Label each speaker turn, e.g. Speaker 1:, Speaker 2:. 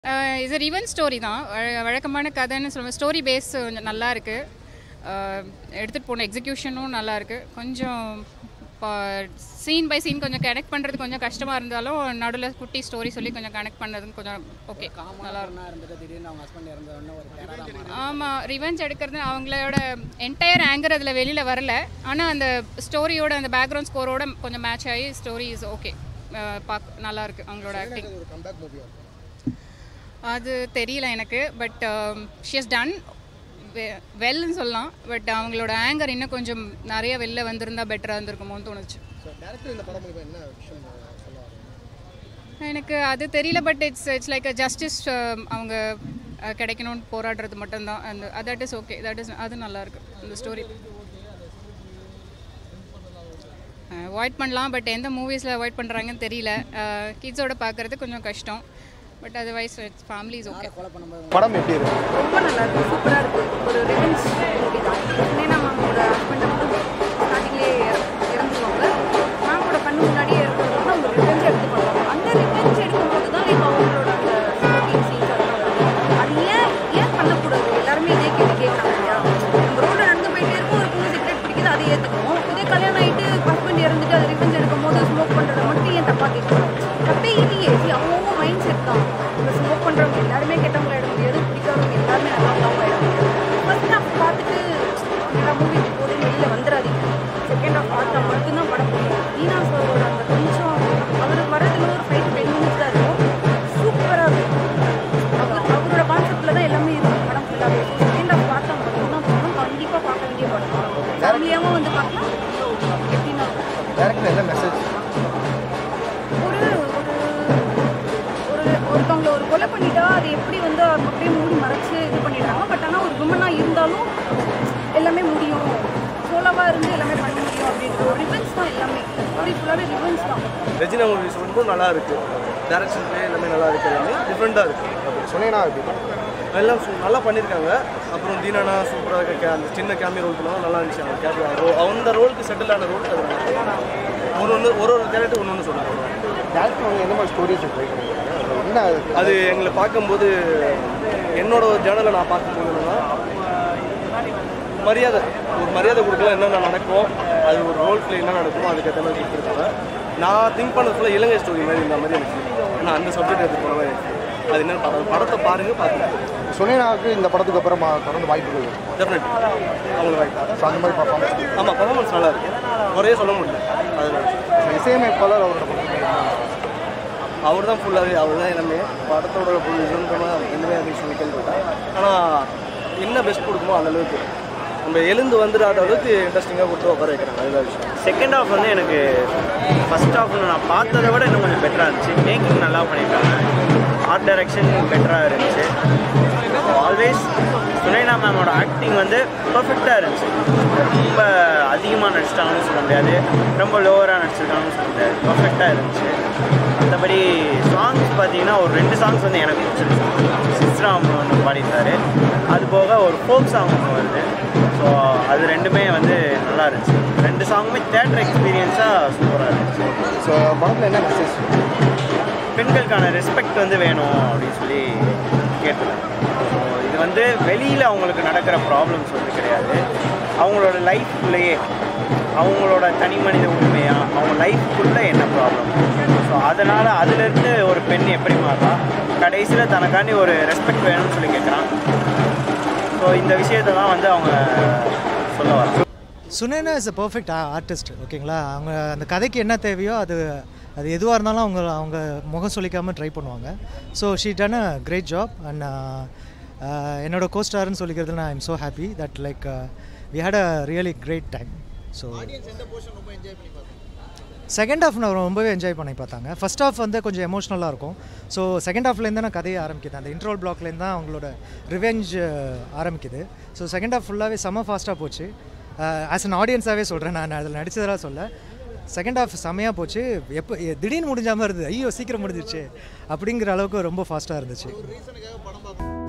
Speaker 1: இது ரிவன் ஸ்டோரி தான் வழ- வழக்கமான கதைன்னு சொல்லுவேன் ஸ்டோரி பேஸ் கொஞ்சம் நல்லா இருக்கு எடுத்துகிட்டு போன எக்ஸிக்யூஷனும் நல்லா இருக்கு கொஞ்சம் சீன் பை சீன் கொஞ்சம் கனெக்ட் பண்ணுறது கொஞ்சம் கஷ்டமாக இருந்தாலும் நடுவில் குட்டி ஸ்டோரி சொல்லி கொஞ்சம் கனெக்ட் பண்ணுறது கொஞ்சம் ஓகே நல்லா இருக்கும்
Speaker 2: காமனாக இருந்துட்டு திடீர்னு அவங்க ஹஸ்பண்ட் இறந்த உடனே ஒரு டெரராக
Speaker 1: ஆமாம் ரிவெஞ்ச் எடுக்கிறது அவங்களோட என்டையர் ஆங்கர் அதில் வெளியில் வரல ஆனால் அந்த ஸ்டோரியோட அந்த பேக்ரவுண்ட் ஸ்கோரோட கொஞ்சம் மேட்ச் ஆகி ஸ்டோரி இஸ் ஓகே பார்க்க நல்லா இருக்கு அவங்களோட ஆக்டிங்
Speaker 3: ஒரு கம்பேக் மூவியாக இருக்கும்
Speaker 1: அது தெரியல எனக்கு பட் ஷி ஹஸ் டன் வெல்னு சொல்லலாம் பட் அவங்களோட ஆங்கர் இன்னும் கொஞ்சம் நிறைய வெளில வந்திருந்தா பெட்டராக இருந்திருக்குமோன்னு தோணுச்சு
Speaker 3: ஸோ டேரக்டர் இந்த படம் மூலிமா என்ன விஷயம் சொல்ல வராங்க
Speaker 1: எனக்கு அது தெரியல but it's it's like a justice அவங்க அஹ், கிடைக்கணும்னு போராடுறது மட்டும்தான் அந்த that is okay that is அது நல்லா இருக்கு இந்த ஸ்டோரி அவாய்ட் பண்ணலாம் பட் எந்த மூவிஸில் அவாய்ட் பண்ணுறாங்கன்னு தெரியல கிட்ஸோட பார்க்குறது கொஞ்சம் கஷ்டம் but otherwise it's family is okay
Speaker 2: கொலை பண்ணும்போது
Speaker 3: படம் எப்படி இருக்கு
Speaker 4: ரொம்ப நல்லா இருக்கு சூப்பராக இருக்கு ஒரு ரிவெஞ்ச் மூவி தான் ஏன்னா மேமோட ஹஸ்பண்ட் வந்து ஸ்டார்டிங்லேயே இறந்துருவாங்க மேமோட கண்ணு முன்னாடியே இறந்துருவாங்க அவங்க ரிவெஞ்ச் எடுத்து பண்ணுவாங்க அந்த ரிவெஞ்ச் எடுக்கும்போது தான் இப்போ அவங்களோட அந்த ஸ்மோக்கிங் சீன்ஸ் அதெல்லாம் வருது அது ஏன் ஏன் பண்ணக்கூடாது எல்லாருமே இதே கேள்வி கேட்குறாங்க இல்லையா நம்ம ரோட்டில் நடந்து போயிட்டே இருக்கும் ஒரு பொண்ணு சிகரெட் பிடிக்குது அதை ஏற்றுக்குவோம் இதே கல்யாணம் ஆகிட்டு ஹஸ்பண்ட் இறந்துட்டு அது ரிவெஞ்ச் எடுக்கும்போது ஸ்மோக் பண்ணுறதை மட்டும் ஏன் தப்பாக கேட்குறோம் தப்பே இல்லையே See, அவங்கவுங்க மைண்ட் செட் தான் இப்போ ஸ்மோக் பண்ணுறவங்க எல்லாருமே கெட்டவங்களா இட முடியாது பிடிக்காதவங்க எல்லாருமே நல்லவங்களாவும் இட முடியாது ஃபர்ஸ்ட் ஹாஃப் பார்த்துட்டு என்னடா மூவி போதும் வெளியில் வந்துடாதீங்க செகண்ட் ஹாஃப் பார்த்தா மட்டும்தான் படம் புரியும் ஈனா சாரோட அந்த கொஞ்சம் அவருக்கு வரதுல ஒரு ஃபைவ் டென் மினிட்ஸ் தான் இருக்கும் சூப்பராக இருக்கும் அவர் அவரோட கான்செப்டில் தான் எல்லாமே இருக்கும் படம் ஃபுல்லாகவே செகண்ட் ஹாஃப் பார்த்தா மட்டும்தான் போகணும் கண்டிப்பாக பார்க்க வேண்டிய படம் ஃபேமிலியாகவும் வந்து பார்க்கலாம் எப்படின்னா
Speaker 3: டேரக்டர் என்ன மெசேஜ்
Speaker 4: ஒரு ஒரு ஒரு ஒருத்தவங்கள ஒரு கொலை பண்ணிட்டா அது எப்படி வந்து அவங்க அப்படியே மூடி மறைச்சு இது பண்ணிடுறாங்க பட் ஆனால் ஒரு விமனாக இருந்தாலும் எல்லாமே முடியும் சோலோவாக இருந்து எல்லாமே பண்ண முடியும் அப்படின்ற ஒரு ரிவென்ஸ் தான் எல்லாமே ஸ்டோரி ஃபுல்லாகவே ரிவென்ஸ் தான்
Speaker 5: ரெஜினா மூவிஸ் ரொம்ப நல்லா இருக்கு டேரக்ஷன் எல்லாமே நல்லா இருக்கு எல்லாமே டிஃப்ரெண்ட்டாக இருக்கு
Speaker 3: சொன்னீங்கன்னா எப்படி
Speaker 5: எல்லாம் சு- நல்லா பண்ணியிருக்காங்க அப்புறம் தீனானா சூப்பராக இருக்க அந்த சின்ன கேமியா ரோல் பண்ணாலும் நல்லா இருந்துச்சு அந்த கேமியா அந்த ரோலுக்கு செட்டில் ஆன ரோல் அது நல்லா இருக்கு. ஒரு ஒன்று ஒரு ஒரு கேரக்டர் ஒன்று ஒன்று சொல்லுவாங்க
Speaker 3: டேரக்டர் அவங்க எந்த மாதிரி ஸ்டோரிஸ் ட்ரை பண்ணிருக்காங்க என்ன
Speaker 5: அது எங்களை பார்க்கும்போது என்னோட ஜேர்னலை நான் பார்க்கும்போது என்னன்னா மரியாதை ஒரு மரியாதை கொடுக்கலாம் என்னென்ன நடக்கும் அது ஒரு ரோல் பிளே என்ன நடக்குமோ அதுக்கேற்ற மாதிரி கொடுத்துருக்காங்க நான் திங்க் பண்ண ஃபுல்லாக இலங்கை ஸ்டோரி மாதிரி இந்த மாதிரி எனக்கு ஏன்னா அந்த சப்ஜெக்ட் எடுத்து போன மாதிரி இருக்கு. அது என்ன படம் படத்தை பாருங்க பார்த்துக்கலாம்
Speaker 3: சொன்னீங்கன்னாக்கு இந்த படத்துக்கு அப்புறம் தொடர்ந்து வாய்ப்புகள்
Speaker 5: டெஃபினெட் அவங்க வாய்ப்பு
Speaker 3: ஸோ அந்த மாதிரி பர்ஃபார்மன்ஸ்
Speaker 5: ஆமாம் பர்ஃபார்மன்ஸ் நல்லா இருக்கு குறைய சொல்ல முடியல அதனால
Speaker 3: இசையமைப்பாளர் அவரோட படத்தில்
Speaker 5: அவர் தான் ஃபுல்லாகவே அவர் தான் எல்லாமே படத்தோட ஃபுல் இதுன்றமாக எதுவுமே அது சொல்லி கேள்விப்பட்டேன் ஆனால் என்ன பெஸ்ட் கொடுக்குமோ அந்த அளவுக்கு நம்ம எழுந்து வந்துடாத அளவுக்கு இன்ட்ரெஸ்டிங்காக கொடுத்து உட்கார வைக்கிறாங்க அதுதான் விஷயம்
Speaker 6: செகண்ட் ஹாஃப் வந்து எனக்கு ஃபர்ஸ்ட் ஹாஃப் நான் பார்த்ததை விட இன்னும் கொஞ்சம் பெட்டராக இருந்துச்சு மேக்கிங் நல்லா பண்ணியிருக்காங்க ஆர்ட் டைரக்ஷன் பெட்டராக இருந்துச்சு ஆல்வேஸ் சுனைனா மேமோட ஆக்டிங் வந்து பர்ஃபெக்டாக இருந்துச்சு ரொம்ப அதிகமாக நடிச்சிட்டாங்கன்னு சொல்ல முடியாது ரொம்ப லோவராக நடிச்சிருக்காங்கன்னு சொல்ல முடியாது பர்ஃபெக்டாக இருந்துச்சு மற்றபடி சாங்ஸ் பார்த்தீங்கன்னா ஒரு ரெண்டு சாங்ஸ் வந்து எனக்கு பிடிச்சிருந்துச்சு சிஸ்ராம் வந்து பாடியிருந்தாரு அது போக ஒரு ஃபோக் சாங் ஒன்று வருது ஸோ அது ரெண்டுமே வந்து நல்லா இருந்துச்சு ரெண்டு சாங்குமே தேட்டர் எக்ஸ்பீரியன்ஸாக சூப்பராக இருந்துச்சு
Speaker 3: ஸோ படத்தில் என்ன மெசேஜ்
Speaker 6: பெண்களுக்கான ரெஸ்பெக்ட் வந்து வேணும் அப்படின்னு சொல்லி கேட்டுருக்கேன் ஸோ இது வந்து வெளியில் அவங்களுக்கு நடக்கிற ப்ராப்ளம்ஸ் வந்து கிடையாது அவங்களோட லைஃப்குள்ளேயே அவங்களோட தனி மனித உரிமையாக அவங்க லைஃப்குள்ளே என்ன ப்ராப்ளம் ஸோ அதனால் அதுலேருந்து ஒரு பெண் எப்படி மாறலாம் கடைசியில் தனக்காண்டி ஒரு ரெஸ்பெக்ட் வேணும்னு சொல்லி கேட்குறான் ஸோ இந்த விஷயத்தை தான் வந்து அவங்க சொல்ல வராங்க
Speaker 7: Sunaina is a perfect artist ஓகேங்களா அவங்க அந்த கதைக்கு என்ன தேவையோ அது அது எதுவாக இருந்தாலும் அவங்க அவங்க முகம் சொல்லிக்காமல் ட்ரை பண்ணுவாங்க so she done a great job and என்னோட கோஸ்டார்னு சொல்லிக்கிறது நான் I'm so happy that like we had a really great time so second half நான் ரொம்பவே என்ஜாய் பண்ணி பார்த்தாங்க ஃபர்ஸ்ட் ஹாஃப் வந்து கொஞ்சம் எமோஷ்னலாக இருக்கும் ஸோ செகண்ட் ஹாஃப்லேருந்து நான் கதையை ஆரம்பிக்குது அந்த இன்ட்ரோல் பிளாக்லேருந்து தான் அவங்களோட ரிவெஞ்ச் ஆரம்பிக்குது ஸோ செகண்ட் ஹாஃப் ஃபுல்லாகவே செம்ம ஃபாஸ்ட்டாக போச்சு ஆஸ் அன் ஆடியன்ஸாகவே சொல்கிறேன் நான் அதில் நடிச்சதெல்லாம் சொல்ல செகண்ட் ஹாஃப் செம்மையாக போச்சு எப்போ எ- திடீர்னு முடிஞ்ச மாதிரி இருந்தது ஐயோ சீக்கிரம் முடிஞ்சிருச்சு அப்படிங்கிற அளவுக்கு ரொம்ப ஃபாஸ்ட்டாக இருந்துச்சு